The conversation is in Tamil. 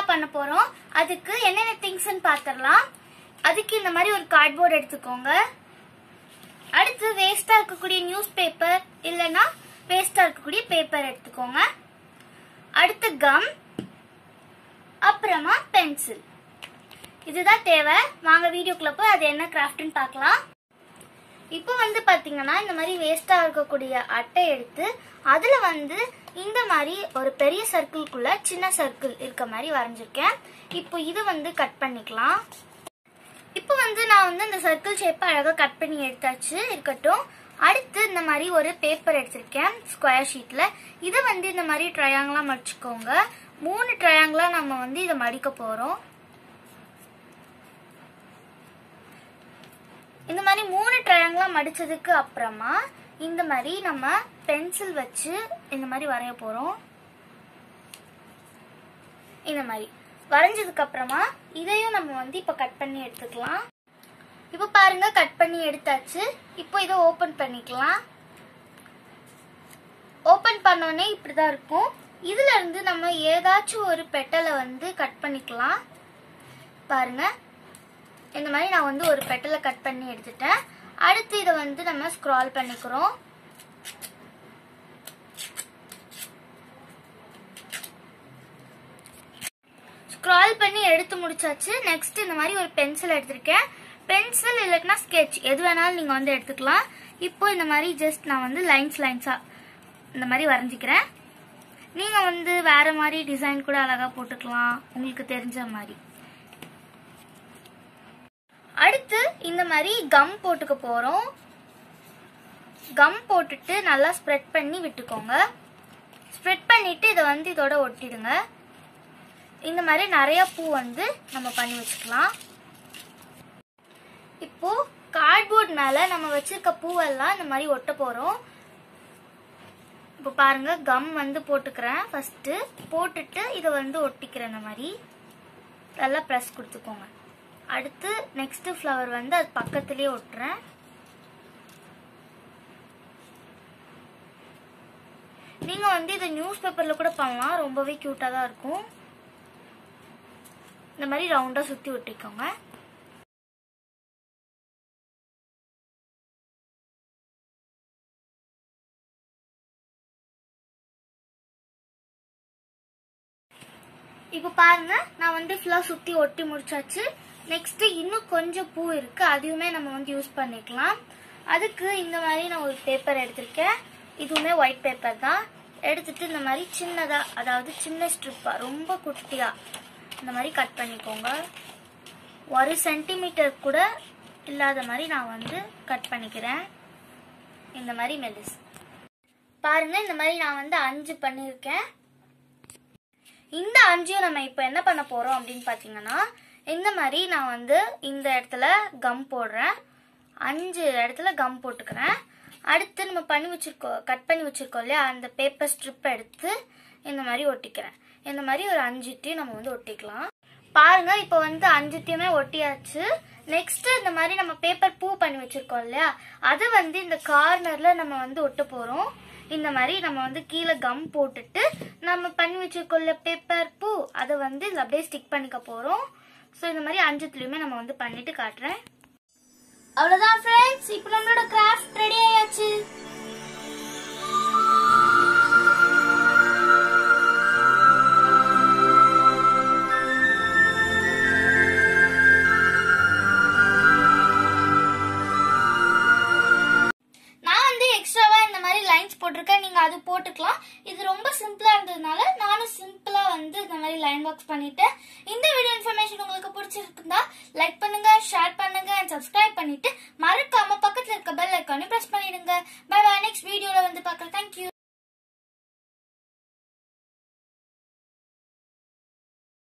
தான் பண்ண போறோம் அதுக்கு என்னென்ன திங்ஸ்னு பார்த்துடலாம் அதுக்கு இந்த மாதிரி ஒரு கார்ட்போர்ட் எடுத்துக்கோங்க அடுத்து வேஸ்டா இருக்கக்கூடிய நியூஸ் பேப்பர் இல்லைன்னா வேஸ்டா இருக்கக்கூடிய பேப்பர் எடுத்துக்கோங்க அடுத்து கம் அப்புறமா பென்சில் இதுதான் தேவை வாங்க வீடியோக்குள்ள போய் அது என்ன கிராஃப்ட்னு பார்க்கலாம் இப்போ வந்து பாத்தீங்கன்னா இந்த மாதிரி வேஸ்டா இருக்கக்கூடிய அட்டை எடுத்து அதுல வந்து இந்த மாதிரி ஒரு பெரிய சர்க்கிள்குள்ள சின்ன சர்க்கிள் இருக்க மாதிரி வரைஞ்சிருக்கேன் இப்போ இது வந்து கட் பண்ணிக்கலாம் இப்போ வந்து நான் வந்து இந்த சர்க்கிள் ஷேப்பை அழகா கட் பண்ணி எடுத்தாச்சு இருக்கட்டும் அடுத்து இந்த மாதிரி ஒரு பேப்பர் எடுத்திருக்கேன் ஸ்கொயர் ஷீட்ல இதை வந்து இந்த மாதிரி ட்ரையாங்கிளா மடிச்சுக்கோங்க மூணு ட்ரையாங்கிளா நம்ம வந்து இதை மடிக்க போறோம் இந்த மாதிரி மூணு ட்ரையாங்கிளா மடிச்சதுக்கு அப்புறமா இந்த மாதிரி நம்ம பென்சில் வச்சு இந்த மாதிரி வரைய போறோம் இந்த மாதிரி வரைஞ்சதுக்கு அப்புறமா இதையும் நம்ம வந்து இப்ப கட் பண்ணி எடுத்துக்கலாம் இப்போ பாருங்க கட் பண்ணி எடுத்தாச்சு இப்போ இதை ஓபன் பண்ணிக்கலாம் ஓபன் பண்ணோடனே இப்படிதான் இருக்கும் இதுல இருந்து நம்ம ஏதாச்சும் ஒரு பெட்டலை வந்து கட் பண்ணிக்கலாம் பாருங்க இந்த மாதிரி நான் வந்து ஒரு பெட்டலை கட் பண்ணி எடுத்துட்டேன் அடுத்து இதை வந்து நம்ம ஸ்க்ரால் பண்ணிக்கிறோம் ஸ்க்ரால் பண்ணி எடுத்து முடிச்சாச்சு நெக்ஸ்ட் இந்த மாதிரி ஒரு பென்சில் எடுத்திருக்கேன் பென்சில் இல்லைன்னா ஸ்கெட்ச் எது வேணாலும் நீங்க வந்து எடுத்துக்கலாம் இப்போ இந்த மாதிரி ஜஸ்ட் நான் வந்து லைன்ஸ் லைன்ஸா இந்த மாதிரி வரைஞ்சிக்கிறேன் நீங்க வந்து வேற மாதிரி டிசைன் கூட அழகா போட்டுக்கலாம் உங்களுக்கு தெரிஞ்ச மாதிரி அடுத்து இந்த மாதிரி கம் போட்டுக்க போறோம் கம் போட்டுட்டு நல்லா ஸ்ப்ரெட் பண்ணி விட்டுக்கோங்க ஸ்ப்ரெட் பண்ணிட்டு இதை வந்து இதோட ஒட்டிடுங்க இந்த மாதிரி நிறைய பூ வந்து நம்ம பண்ணி வச்சுக்கலாம் இப்போ கார்ட்போர்ட் மேல நம்ம வச்சிருக்க பூவெல்லாம் இந்த மாதிரி ஒட்ட போறோம் இப்போ பாருங்க கம் வந்து போட்டுக்கிறேன் ஃபர்ஸ்ட் போட்டுட்டு இதை வந்து ஒட்டிக்கிறேன் இந்த மாதிரி நல்லா ப்ரெஸ் கொடுத்துக்கோங்க அடுத்து நெக்ஸ்ட் ஃப்ளவர் வந்து அது பக்கத்துலயே ஒட்டுறேன் நீங்க வந்து இதை நியூஸ் பேப்பர்ல கூட பண்ணலாம் ரொம்பவே கியூட்டா தான் இருக்கும் இந்த மாதிரி ரவுண்டா சுத்தி ஒட்டிக்கோங்க இப்போ பாருங்க நான் வந்து ஃபுல்லா சுத்தி ஒட்டி முடிச்சாச்சு நெக்ஸ்ட் இன்னும் கொஞ்சம் பூ இருக்கு அதையுமே நம்ம வந்து யூஸ் பண்ணிக்கலாம் அதுக்கு இந்த மாதிரி நான் ஒரு பேப்பர் எடுத்திருக்கேன் இதுவுமே ஒயிட் பேப்பர் தான் எடுத்துட்டு இந்த மாதிரி சின்னதா அதாவது சின்ன ஸ்ட்ரிப்பா ரொம்ப குட்டியா இந்த மாதிரி கட் பண்ணிக்கோங்க ஒரு சென்டிமீட்டர் கூட இல்லாத மாதிரி நான் வந்து கட் பண்ணிக்கிறேன் இந்த மாதிரி மெலிஸ் பாருங்க இந்த மாதிரி நான் வந்து அஞ்சு பண்ணியிருக்கேன் இந்த அஞ்சையும் நம்ம இப்போ என்ன பண்ண போறோம் அப்படின்னு பாத்தீங்கன்னா இந்த மாதிரி நான் வந்து இந்த இடத்துல கம் போடுறேன் அஞ்சு இடத்துல கம் போட்டுக்கிறேன் அடுத்து நம்ம பண்ணி வச்சிருக்கோம் கட் பண்ணி வச்சிருக்கோம் இல்லையா அந்த பேப்பர் ஸ்ட்ரிப் எடுத்து இந்த மாதிரி ஒட்டிக்கிறேன் இந்த மாதிரி ஒரு அஞ்சுத்தையும் நம்ம வந்து ஒட்டிக்கலாம் பாருங்க இப்போ வந்து அஞ்சுத்தையுமே ஒட்டியாச்சு நெக்ஸ்ட் இந்த மாதிரி நம்ம பேப்பர் பூ பண்ணி வச்சிருக்கோம் இல்லையா அது வந்து இந்த கார்னர்ல நம்ம வந்து ஒட்ட போறோம் இந்த மாதிரி நம்ம வந்து கீழே கம் போட்டுட்டு நம்ம பண்ணி வச்சிருக்கோம்ல பேப்பர் பூ அதை வந்து இதுல அப்படியே ஸ்டிக் பண்ணிக்க போறோம் ஸோ இந்த மாதிரி அஞ்சுத்துலயுமே நம்ம வந்து பண்ணிட்டு காட்டுறேன் அவ்வளவுதான் ஃப்ரெண்ட்ஸ் இப்போ நம்மளோட கிராஃப்ட் ரெடி ஆயாச்சு நான் வந்து எக்ஸ்ட்ராவா இந்த மாதிரி லைன்ஸ் போட்டிருக்கேன் நீங்க அது போட்டுக்கலாம் இது ரொம்ப சிம்பிளா இருந்ததுனால நானும் சிம்பிளா வந்து இந்த மாதிரி லைன் பாக்ஸ் பண்ணிட்டேன் இந்த வீடியோ இன்ஃபர்மேஷன் உங்களுக்கு பிடிச்சிருக்குதா லைக் பண்ணுங்க ஷேர் பண்ணுங்க அண்ட் சப்ஸ்கிரைப் பண்ணிட்டு மறக்காம பக்கத்துல இருக்க பெல் ஐக்கானையும் பிரஸ் பண்ணிடுங்க பை பை நெக்ஸ்ட் வீடியோல வந்து பார்க்கலாம் தேங்க்யூ